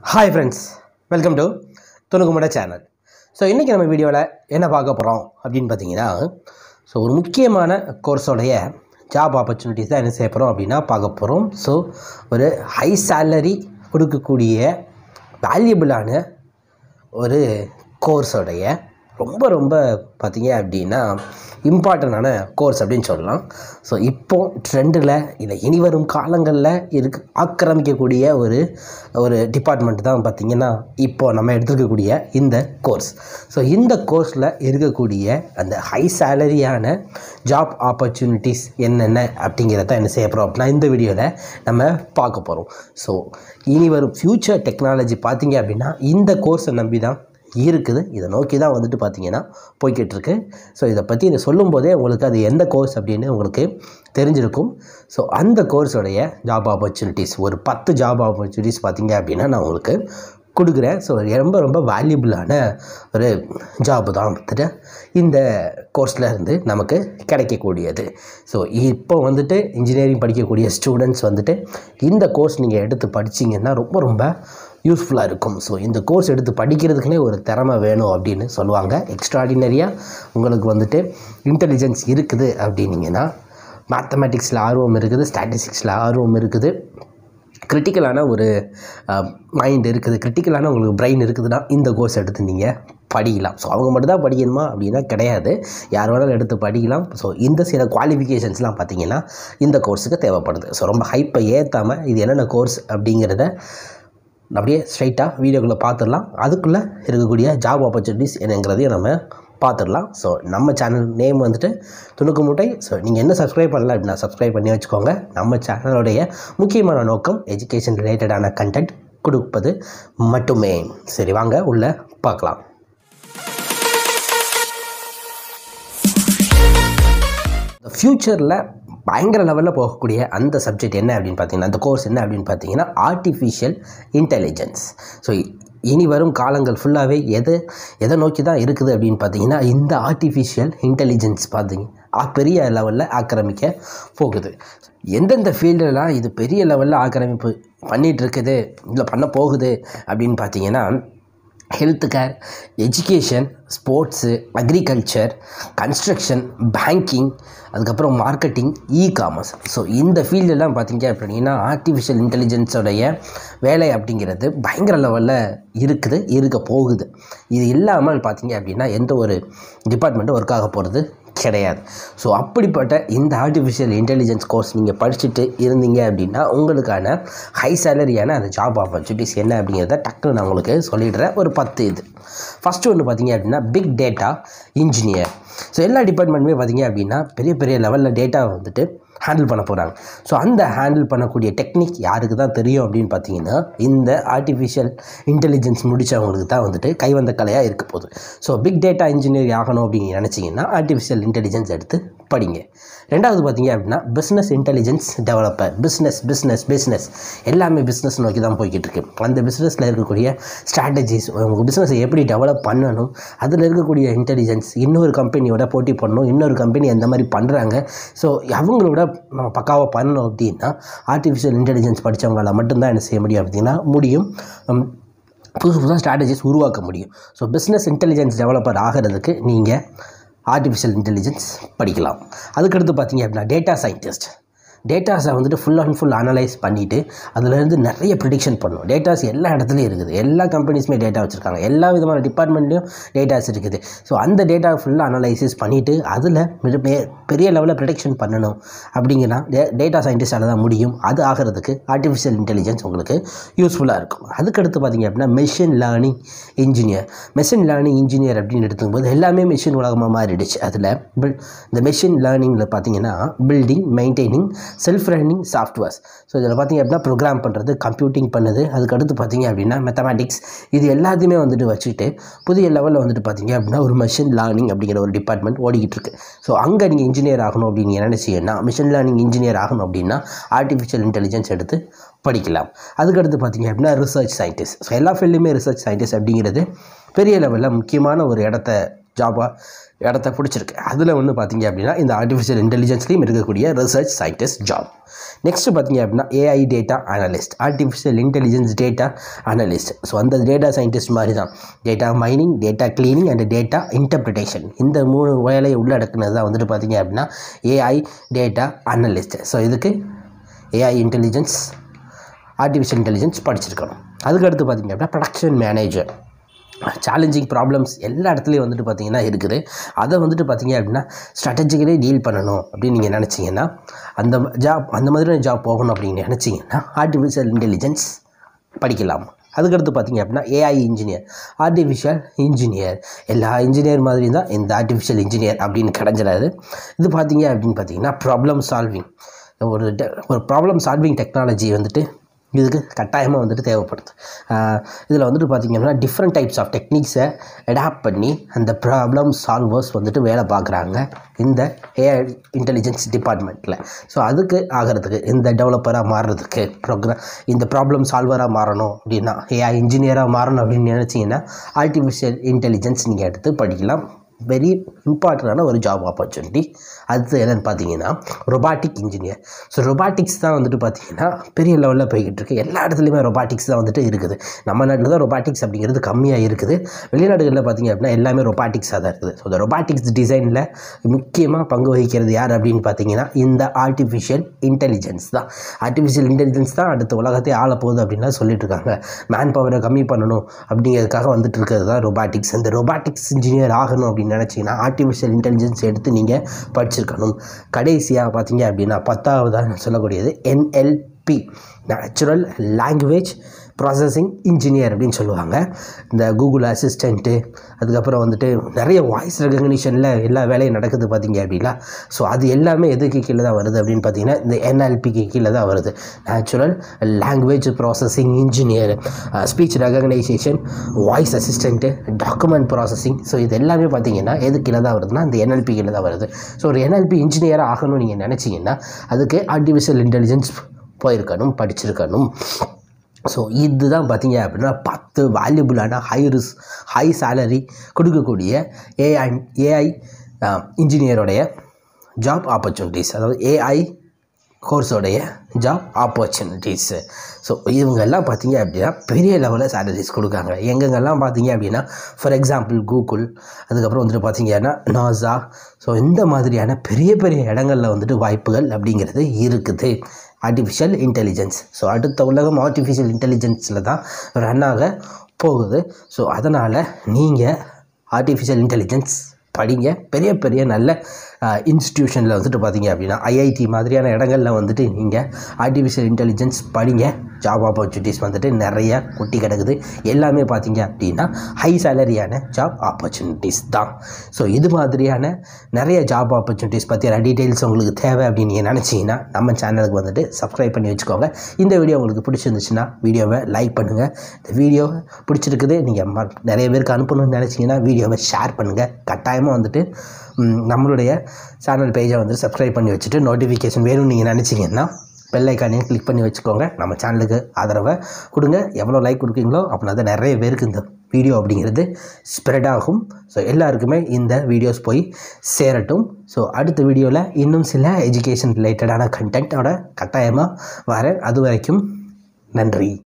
hi friends welcome to துணுக்குமுட channel so இன்றைக்கி நம்ம வீடியோவில் என்ன பார்க்க போகிறோம் அப்படின்னு பார்த்தீங்கன்னா ஸோ ஒரு முக்கியமான கோர்ஸோடைய ஜாப் ஆப்பர்ச்சுனிட்டிஸ் தான் என்ன செய்ய போகிறோம் அப்படின்னா பார்க்க போகிறோம் ஸோ ஒரு ஹை சேலரி கொடுக்கக்கூடிய வேல்யூபிளான ஒரு கோர்ஸோடைய ரொம்ப ரொம்ப பார்த்தீங்க அப்படின்னா இம்பார்ட்டண்டான கோர்ஸ் அப்படின்னு சொல்லலாம் ஸோ இப்போ ட்ரெண்டில் இல்லை இனி வரும் காலங்களில் இருக்கு ஆக்கிரமிக்கக்கூடிய ஒரு ஒரு டிபார்ட்மெண்ட் தான் பார்த்திங்கன்னா இப்போ நம்ம எடுத்துருக்கக்கூடிய இந்த கோர்ஸ் ஸோ இந்த கோர்ஸில் இருக்கக்கூடிய அந்த ஹை சேலரியான ஜாப் ஆப்பர்ச்சுனிட்டிஸ் என்னென்ன அப்படிங்கிறத என்ன செய்ய போகிறோம் அப்படின்னா இந்த வீடியோவில் நம்ம பார்க்க போகிறோம் ஸோ இனி வரும் ஃப்யூச்சர் டெக்னாலஜி பார்த்தீங்க அப்படின்னா இந்த கோர்ஸை நம்பி தான் இருக்குது இதை நோக்கி தான் வந்துட்டு பார்த்தீங்கன்னா போய்கிட்டு இருக்கு ஸோ இதை பற்றி இதை சொல்லும்போதே உங்களுக்கு அது எந்த கோர்ஸ் அப்படின்னு உங்களுக்கு தெரிஞ்சிருக்கும் ஸோ அந்த கோர்ஸோடைய ஜாப் ஆப்பர்ச்சுனிட்டிஸ் ஒரு பத்து ஜாப் ஆப்பர்ச்சுனிட்டிஸ் பார்த்தீங்க அப்படின்னா நான் உங்களுக்கு கொடுக்குறேன் ஸோ ரொம்ப ரொம்ப வேல்யூபிளான ஒரு ஜாப் தான் வந்துட்டு இந்த கோர்ஸில் இருந்து நமக்கு கிடைக்கக்கூடியது ஸோ இப்போ வந்துட்டு இன்ஜினியரிங் படிக்கக்கூடிய ஸ்டூடெண்ட்ஸ் வந்துட்டு இந்த கோர்ஸ் நீங்கள் எடுத்து படிச்சீங்கன்னா ரொம்ப ரொம்ப யூஸ்ஃபுல்லாக இருக்கும் ஸோ இந்த கோர்ஸ் எடுத்து படிக்கிறதுக்குனே ஒரு திறமை வேணும் அப்படின்னு சொல்லுவாங்க எக்ஸ்ட்ராடினரியாக உங்களுக்கு வந்துட்டு இன்டெலிஜென்ஸ் இருக்குது அப்படின்னீங்கன்னா மேத்தமெட்டிக்ஸில் ஆர்வம் இருக்குது ஸ்டாட்டிஸ்டிக்ஸில் ஆர்வம் இருக்குது கிரிட்டிக்கலான ஒரு மைண்ட் இருக்குது கிரிட்டிக்கலான உங்களுக்கு பிரெயின் இருக்குதுன்னா இந்த கோர்ஸ் எடுத்து நீங்கள் படிக்கலாம் ஸோ அவங்க மட்டும் தான் படிக்கணுமா அப்படின்னா கிடையாது யார் வேணாலும் எடுத்து படிக்கலாம் ஸோ இந்த சில குவாலிஃபிகேஷன்ஸ்லாம் பார்த்தீங்கன்னா இந்த கோர்ஸுக்கு தேவைப்படுது ஸோ ரொம்ப ஹைப்பை ஏற்றாமல் இது என்னென்ன கோர்ஸ் அப்படிங்கிறத அப்படியே ஸ்ட்ரைட்டாக வீடியோக்குள்ளே பார்த்துடலாம் அதுக்குள்ளே இருக்கக்கூடிய ஜாப் ஆப்பர்ச்சுனிட்டிஸ் என்னங்கிறதையும் நம்ம பார்த்துடலாம் ஸோ நம்ம சேனல் நேம் வந்துட்டு துணுக்கு மூட்டை ஸோ நீங்கள் என்ன சப்ஸ்கிரைப் பண்ணல அப்படின்னா சப்ஸ்கிரைப் பண்ணி வச்சுக்கோங்க நம்ம சேனலுடைய முக்கியமான நோக்கம் எஜுகேஷன் ரிலேட்டடான கண்டென்ட் கொடுப்பது மட்டுமே சரி வாங்க உள்ளே பார்க்கலாம் ஃப்யூச்சரில் பயங்கர லெவலில் போகக்கூடிய அந்த சப்ஜெக்ட் என்ன அப்படின்னு பார்த்தீங்கன்னா அந்த கோர்ஸ் என்ன அப்படின்னு பார்த்தீங்கன்னா ஆர்டிஃபிஷியல் இன்டெலிஜென்ஸ் ஸோ இனி வரும் காலங்கள் ஃபுல்லாகவே எது எதை நோக்கி தான் இருக்குது அப்படின்னு பார்த்தீங்கன்னா இந்த ஆர்டிஃபிஷியல் இன்டெலிஜென்ஸ் பார்த்தீங்க ஆ- பெரிய லெவலில் ஆக்கிரமிக்க போகுது எந்தெந்த ஃபீல்டெலாம் இது பெரிய லெவலில் ஆக்கிரமிப்பு பண்ணிகிட்டு இருக்குது இல்லை பண்ண போகுது அப்படின்னு பார்த்தீங்கன்னா health care education sports agriculture construction banking அதுக்கப்புறம் மார்க்கெட்டிங் இ காமர்ஸ் ஸோ இந்த ஃபீல்டெல்லாம் பார்த்தீங்க அப்படின்னா ஆர்டிஃபிஷியல் இன்டெலிஜென்ஸோடைய வேலை அப்படிங்கிறது பயங்கர லெவலில் இருக்குது இருக்க போகுது இது இல்லாமல் பார்த்தீங்க அப்படின்னா எந்த ஒரு டிபார்ட்மெண்ட்டும் ஒர்க் ஆக போகிறது கிடையாது ஸோ அப்படிப்பட்ட இந்த ஆர்டிஃபிஷியல் இன்டெலிஜென்ஸ் கோர்ஸ் நீங்கள் படிச்சுட்டு இருந்தீங்க அப்படின்னா உங்களுக்கான ஹை சேலரியான அந்த ஜாப் ஆப்பர்ச்சுனிட்டிஸ் என்ன அப்படிங்கிறத டக்குன்னு நான் உங்களுக்கு சொல்லிடுறேன் ஒரு பத்து இது ஃபஸ்ட்டு ஒன்று பார்த்தீங்க அப்படின்னா பிக் டேட்டா இன்ஜினியர் ஸோ எல்லா டிபார்ட்மெண்ட்டுமே பார்த்தீங்க அப்படின்னா பெரிய பெரிய லெவலில் டேட்டா வந்துட்டு ஹேண்டில் பண்ண போகிறாங்க ஸோ அந்த ஹேண்டில் பண்ணக்கூடிய டெக்னிக் யாருக்கு தான் தெரியும் அப்படின்னு பார்த்தீங்கன்னா இந்த ஆர்டிஃபிஷியல் இன்டெலிஜென்ஸ் முடித்தவங்களுக்கு தான் வந்துட்டு கைவந்த கலையாக இருக்க போகுது ஸோ பிக் டேட்டா இன்ஜினியர் ஆகணும் அப்படின்னு நினச்சிங்கன்னா ஆர்டிஃபிஷியல் இன்டெலிஜென்ஸ் எடுத்து படிங்க ரெண்டாவது பார்த்தீங்க அப்படின்னா business intelligence developer business business business எல்லாமே பிஸ்னஸ் நோக்கி தான் போய்கிட்டு இருக்கு அந்த பிஸ்னஸில் இருக்கக்கூடிய ஸ்ட்ராட்டஜிஸ் உங்கள் பிஸ்னஸை எப்படி டெவலப் பண்ணணும் அதில் இருக்கக்கூடிய இன்டெலிஜென்ஸ் இன்னொரு கம்பெனியோட போட்டி பண்ணணும் இன்னொரு கம்பெனி அந்த மாதிரி பண்ணுறாங்க ஸோ அவங்களோட நம்ம பக்காவாக பண்ணணும் அப்படின்னா ஆர்டிஃபிஷியல் இன்டெலிஜென்ஸ் படித்தவங்களால மட்டும்தான் என்ன செய்ய முடியும் அப்படின்னா முடியும் உம், புதுசு புதுசாக ஸ்ட்ராட்டஜிஸ் உருவாக்க முடியும் ஸோ பிஸ்னஸ் இன்டெலிஜென்ஸ் டெவலப்பர் ஆகிறதுக்கு நீங்கள் ஆர்டிஃபிஷியல் இன்டெலிஜென்ஸ் படிக்கலாம் அதுக்கடுத்து பார்த்தீங்க அப்படின்னா டேட்டா சயின்டிஸ்ட் டேட்டாஸை வந்துட்டு ஃபுல் அண்ட் ஃபுல் அனலைஸ் பண்ணிவிட்டு அதுலேருந்து நிறைய ப்ரிடிக்ஷன் பண்ணும் டேட்டாஸ் எல்லா இடத்துலையும் இருக்குது எல்லா கம்பெனிஸுமே டேட்டா வச்சுருக்காங்க எல்லா விதமான டிபார்ட்மெண்ட்லேயும் டேட்டாஸ் இருக்குது ஸோ அந்த டேட்டா ஃபுல்லாக அனலைசிஸ் பண்ணிவிட்டு அதில் பெரிய லெவலில் ப்ரிடிக்ஷன் பண்ணணும் அப்படிங்கன்னா டேட்டா சயின்டிஸ்டால் தான் முடியும் அது ஆகிறதுக்கு ஆர்டிஃபிஷியல் இன்டெலிஜென்ஸ் உங்களுக்கு யூஸ்ஃபுல்லாக இருக்கும் அதுக்கடுத்து பார்த்தீங்க அப்படின்னா machine learning engineer machine learning engineer அப்படின்னு எடுத்துக்கும்போது எல்லாமே மெஷின் உலகமாக மாறிடுச்சு அதில் பில் இந்த மெஷின் லேர்னிங்கில் பார்த்தீங்கன்னா building maintaining self running softwares so இதில் பார்த்தீங்க அப்படின்னா ப்ரோக்ராம் பண்ணுறது கம்ப்யூட்டிங் பண்ணுது அதுக்கடுத்து பார்த்தீங்க அப்படின்னா மெத்தமேட்டிக்ஸ் இது எல்லாத்தையுமே வந்துட்டு வச்சுட்டு புதிய லெவலில் வந்துட்டு பார்த்தீங்க அப்படின்னா ஒரு மெஷின் லேர்னிங் அப்படிங்கிற ஒரு டிபார்ட்மெண்ட் ஓடிக்கிட்டு இருக்கு ஸோ அங்கே நீங்கள் இன்ஜினியர் ஆகணும் அப்படின்னு என்ன நினச்சிங்கன்னா மிஷின் லேர்னிங் இன்ஜினியர் ஆகணும் அப்படின்னா ஆர்டிஃபிஷியல் இன்டெலிஜென்ஸ் எடுத்து படிக்கலாம் அதுக்கடுத்து பார்த்தீங்க அப்படின்னா ரிசர்ச் சயின்டிஸ்ட் ஸோ எல்லா ஃபீல்டுமே ரிசர்ச் சயின்டிஸ்ட் அப்படிங்கிறது பெரிய லெவலில் முக்கியமான ஒரு இடத்த ஜாபாக இடத்த பிடிச்சிருக்கு அதில் ஒன்று பார்த்தீங்க அப்படின்னா இந்த ஆர்டிஃபிஷியல் இன்டெலிஜென்ஸ்லேயும் இருக்கக்கூடிய ரிசர்ச் சயின்டிஸ்ட் ஜாப் நெக்ஸ்ட் பார்த்தீங்க அப்படின்னா AI data analyst artificial intelligence data analyst so அந்த டேட்டா சயின்டிஸ்ட் மாதிரி தான் data mining data cleaning and data interpretation இந்த மூணு வேலையை உள்ளடக்குனது தான் வந்துட்டு பார்த்தீங்க அப்படின்னா ஏஐ டேட்டா அனலிஸ்ட் ஸோ இதுக்கு ஏஐ இன்டெலிஜென்ஸ் ஆர்டிஃபிஷியல் இன்டெலிஜென்ஸ் படிச்சிருக்கணும் அதுக்கடுத்து பார்த்தீங்க அப்படின்னா ப்ரொடக்ஷன் மேனேஜர் சேலஞ்சிங் ப்ராப்ளம்ஸ் எல்லா இடத்துலையும் வந்துட்டு பார்த்தீங்கன்னா இருக்குது அதை வந்துட்டு பார்த்தீங்க அப்படின்னா ஸ்ட்ராட்டஜிக்கலி டீல் பண்ணணும் அப்படின்னு நீங்கள் நினச்சிங்கன்னா அந்த ஜாப் அந்த மாதிரியான ஜாப் போகணும் அப்படின்னு நினச்சிங்கன்னா ஆர்டிஃபிஷியல் இன்டெலிஜென்ஸ் படிக்கலாம் அதுக்கடுத்து பார்த்தீங்க அப்படின்னா ஏஐ இன்ஜினியர் ஆர்டிஃபிஷியல் இன்ஜினியர் எல்லா இன்ஜினியர் மாதிரி தான் இந்த ஆர்டிஃபிஷியல் இன்ஜினியர் அப்படின்னு கிடைஞ்சிடாது இது பார்த்தீங்க அப்படின்னு பார்த்தீங்கன்னா ப்ராப்ளம் சால்விங் ஒரு டெ- ஒரு ப்ராப்ளம் சால்விங் டெக்னாலஜி வந்துட்டு இதுக்கு கட்டாயமாக வந்துட்டு தேவைப்படுது இதில் வந்துட்டு பார்த்திங்க அப்படின்னா டிஃப்ரெண்ட் டைப்ஸ் ஆஃப் டெக்னிக்ஸை அடாப்ட் பண்ணி அந்த ப்ராப்ளம் சால்வர்ஸ் வந்துட்டு வேலை பார்க்குறாங்க இந்த ஏஐ இன்டெலிஜென்ஸ் டிபார்ட்மெண்ட்டில் ஸோ அதுக்கு ஆகிறதுக்கு இந்த டெவலப்பராக மாறுறதுக்கு ப்ரோக்ராம் இந்த ப்ராப்ளம் சால்வராக மாறணும் அப்படின்னா ஏஐ இன்ஜினியராக மாறணும் அப்படின்னு நினச்சிங்கன்னா ஆர்டிஃபிஷியல் இன்டெலிஜென்ஸ் நீங்கள் எடுத்து படிக்கலாம் வெரி இம்பார்ட்டண்டான ஒரு ஜாப் ஆப்பர்ச்சுனிட்டி அடுத்து என்னென்னு பார்த்தீங்கன்னா ரொபாட்டிக் இன்ஜினியர் ஸோ ரொபாட்டிக்ஸ் தான் வந்துட்டு பார்த்தீங்கன்னா பெரிய லெவலில் போய்கிட்டு இருக்கு எல்லா இடத்துலையுமே ரொபாட்டிக்ஸ் தான் வந்துட்டு இருக்குது நம்ம நாட்டில் தான் ரொபாட்டிக்ஸ் அப்படிங்கிறது கம்மியாக இருக்குது வெளிநாடுகளில் பார்த்தீங்க அப்படின்னா எல்லாமே ரொபாட்டிக்ஸாக தான் இருக்குது ஸோ இந்த ரொபாட்டிக்ஸ் டிசைனில் முக்கியமாக பங்கு வகிக்கிறது யார் அப்படின்னு பார்த்தீங்கன்னா இந்த ஆர்டிஃபிஷியல் இன்டெலிஜென்ஸ் தான் ஆர்டிஃபிஷியல் இன்டெலிஜென்ஸ் தான் அடுத்த உலகத்தை ஆள போகுது அப்படின்லாம் சொல்லிட்டு இருக்காங்க மேன் பவரை கம்மி பண்ணணும் அப்படிங்கிறதுக்காக வந்துட்டு இருக்கிறது தான் ரொபாட்டிக்ஸ் இந்த ரொபாட்டிக்ஸ் இன்ஜினியர் ஆகணும் அப்படின்னு நினச்சிங்கன்னா ஆர்டிஃபிஷியல் இன்டெலிஜென்ஸ் எடுத்து நீங்கள் படிச்சிருக்கணும் கடைசியாக பார்த்தீங்க அப்படின்னா பத்தாவதாக நான் சொல்லக்கூடியது NLP natural language processing engineer அப்படின்னு சொல்லுவாங்க இந்த கூகுள் அசிஸ்டண்ட்டு அதுக்கப்புறம் வந்துட்டு நிறைய வாய்ஸ் ரெகக்னிஷனில் எல்லா வேலையும் நடக்குது பார்த்தீங்க அப்படின்னா ஸோ அது எல்லாமே எதுக்கு கீழே தான் வருது அப்படின்னு பார்த்தீங்கன்னா இந்த என்எல்பிக்கு கீழே தான் வருது natural language processing engineer speech recognition voice assistant document processing so இது எல்லாமே பார்த்தீங்கன்னா எது கீழே தான் வருதுன்னா இந்த என்எல்பி கீழே தான் வருது ஸோ ஒரு என்எல்பி இன்ஜினியராக ஆகணும்னு நீங்கள் நினச்சிங்கன்னா அதுக்கு ஆர்டிஃபிஷியல் இன்டெலிஜென்ஸ் போயிருக்கணும் படிச்சிருக்கணும் ஸோ இதுதான் பார்த்தீங்க அப்படின்னா பத்து வேல்யூபுளான ஹை ரிஸ் ஹை சேலரி கொடுக்கக்கூடிய ஏஐ ஏஐ இன்ஜினியருடைய ஜாப் ஆப்பர்ச்சுனிட்டிஸ் அதாவது ஏஐ கோர்ஸோடைய ஜாப் ஆப்பர்ச்சுனிட்டிஸு ஸோ இவங்கெல்லாம் பார்த்தீங்க அப்படின்னா பெரிய லெவலில் சேலரிஸ் கொடுக்காங்க எங்கெங்கெல்லாம் பார்த்தீங்க அப்படின்னா ஃபார் எக்ஸாம்பிள் கூகுள் அதுக்கப்புறம் வந்துட்டு பார்த்தீங்கன்னா நாசா ஸோ இந்த மாதிரியான பெரிய பெரிய இடங்களில் வந்துட்டு வாய்ப்புகள் அப்படிங்கிறது இருக்குது ஆர்டிஃபிஷியல் இன்டெலிஜென்ஸ் ஸோ அடுத்த உலகம் ஆர்டிஃபிஷியல் இன்டெலிஜென்ஸில் தான் ரன் ஆக போகுது ஸோ அதனால் நீங்கள் ஆர்டிஃபிஷியல் இன்டெலிஜென்ஸ் படிங்க பெரிய பெரிய நல்ல இன்ஸ்டிடியூஷனில் வந்துட்டு பார்த்தீங்க அப்படின்னா ஐஐடி மாதிரியான இடங்களில் வந்துட்டு நீங்கள் ஆர்டிஃபிஷியல் இன்டெலிஜென்ஸ் படிங்க ஜாப் ஆப்பர்ச்சுனிட்டிஸ் வந்துட்டு நிறைய கொட்டி கிடக்குது எல்லாமே பார்த்தீங்க அப்படின்னா ஹை சேலரியான ஜாப் ஆப்பர்ச்சுனிட்டிஸ் தான் ஸோ இது மாதிரியான நிறைய ஜாப் ஆப்பர்ச்சுனிட்டிஸ் பற்றியான டீட்டெயில்ஸ் உங்களுக்கு தேவை அப்படின்னு நீங்கள் நினச்சிங்கன்னா நம்ம சேனலுக்கு வந்துட்டு சப்ஸ்கிரைப் பண்ணி வச்சுக்கோங்க இந்த வீடியோ உங்களுக்கு பிடிச்சிருந்துச்சுன்னா வீடியோவை லைக் பண்ணுங்கள் இந்த வீடியோ பிடிச்சிருக்குது நீங்கள் ம நிறைய பேருக்கு அனுப்பணும்னு நினச்சிங்கன்னா வீடியோவை ஷேர் பண்ணுங்கள் கட்டாயமாக வந்துட்டு ம், நம்மளுடைய சேனல் பேஜை வந்து சப்ஸ்கிரைப் பண்ணி வச்சுட்டு நோட்டிஃபிகேஷன் வேணும்னு நீங்கள் நினச்சிங்கன்னா பெல் ஐக்கானையும் கிளிக் பண்ணி வச்சுக்கோங்க நம்ம சேனலுக்கு ஆதரவை கொடுங்க எவ்வளோ லைக் கொடுக்குறீங்களோ அப்படின்னா தான் நிறைய பேருக்கு இந்த வீடியோ அப்படிங்கிறது ஸ்ப்ரெட் ஆகும் ஸோ எல்லாருக்குமே இந்த வீடியோஸ் போய் சேரட்டும் ஸோ அடுத்த வீடியோவில் இன்னும் சில எஜுகேஷன் ரிலேட்டடான கண்டென்ட்டோட கட்டாயமாக வரேன் அது வரைக்கும் நன்றி